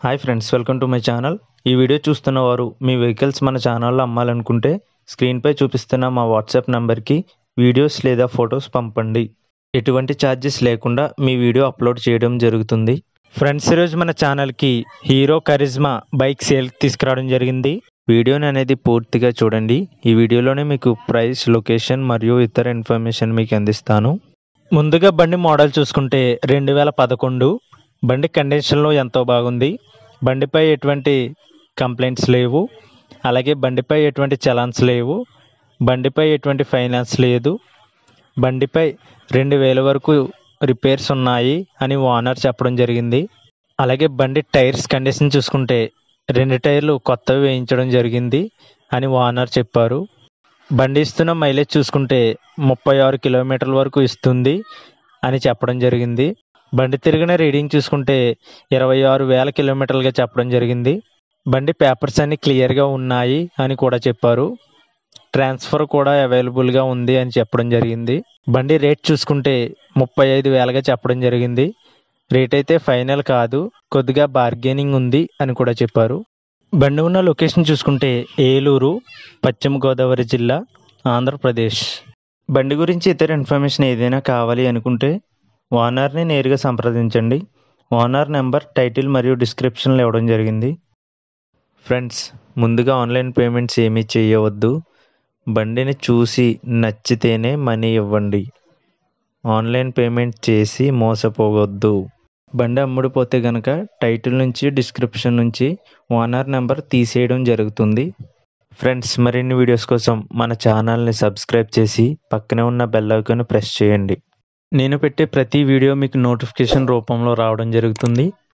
hi friends welcome to my channel ఈ video చూస్తున్న వారు మీ వెహికల్స్ మన ఛానల్లో అమ్మాలనుకుంటే స్క్రీన్పై చూపిస్తున్న మా వాట్సాప్ నంబర్కి వీడియోస్ లేదా ఫొటోస్ పంపండి ఎటువంటి ఛార్జెస్ లేకుండా మీ వీడియో అప్లోడ్ చేయడం జరుగుతుంది ఫ్రెండ్స్ ఈరోజు మన ఛానల్కి హీరో కరిజ్మా బైక్ సేల్ తీసుకురావడం జరిగింది వీడియోని అనేది పూర్తిగా చూడండి ఈ వీడియోలోనే మీకు ప్రైస్ లొకేషన్ మరియు ఇతర ఇన్ఫర్మేషన్ మీకు అందిస్తాను ముందుగా బండి మోడల్ చూసుకుంటే రెండు వేల పదకొండు బండి కండిషన్లో ఎంతో బాగుంది బండిపై ఎటువంటి కంప్లైంట్స్ లేవు అలాగే బండిపై ఎటువంటి చలాన్స్ లేవు బండిపై ఎటువంటి ఫైనాన్స్ లేదు బండిపై రెండు వేల వరకు రిపేర్స్ ఉన్నాయి అని ఓనర్ చెప్పడం జరిగింది అలాగే బండి టైర్స్ కండిషన్ చూసుకుంటే రెండు టైర్లు కొత్తవి వేయించడం జరిగింది అని ఓనర్ చెప్పారు బండి ఇస్తున్న మైలేజ్ చూసుకుంటే ముప్పై ఆరు కిలోమీటర్ల వరకు ఇస్తుంది అని చెప్పడం జరిగింది బండి తిరిగిన రీడింగ్ చూసుకుంటే ఇరవై ఆరు వేల కిలోమీటర్లుగా చెప్పడం జరిగింది బండి పేపర్స్ అన్ని క్లియర్గా ఉన్నాయి అని కూడా చెప్పారు ట్రాన్స్ఫర్ కూడా అవైలబుల్గా ఉంది అని చెప్పడం జరిగింది బండి రేట్ చూసుకుంటే ముప్పై ఐదు వేలుగా చెప్పడం జరిగింది రేట్ అయితే ఫైనల్ కాదు కొద్దిగా బార్గెనింగ్ ఉంది అని కూడా చెప్పారు బండి ఉన్న లొకేషన్ చూసుకుంటే ఏలూరు పశ్చిమ గోదావరి జిల్లా ఆంధ్రప్రదేశ్ బండి గురించి ఇతర ఇన్ఫర్మేషన్ ఏదైనా కావాలి అనుకుంటే ఓనర్ని నేరుగా సంప్రదించండి ఓనర్ నెంబర్ టైటిల్ మరియు డిస్క్రిప్షన్లో ఇవ్వడం జరిగింది ఫ్రెండ్స్ ముందుగా ఆన్లైన్ పేమెంట్స్ ఏమీ చేయవద్దు బండిని చూసి నచ్చితేనే మనీ ఇవ్వండి ఆన్లైన్ పేమెంట్ చేసి మోసపోవద్దు బండి అమ్ముడిపోతే కనుక టైటిల్ నుంచి డిస్క్రిప్షన్ నుంచి ఓనర్ నెంబర్ తీసేయడం జరుగుతుంది ఫ్రెండ్స్ మరిన్ని వీడియోస్ కోసం మన ఛానల్ని సబ్స్క్రైబ్ చేసి పక్కనే ఉన్న బెల్ ఐకాన్ ప్రెస్ చేయండి నేను పెట్టే ప్రతి వీడియో మీకు నోటిఫికేషన్ రూపంలో రావడం జరుగుతుంది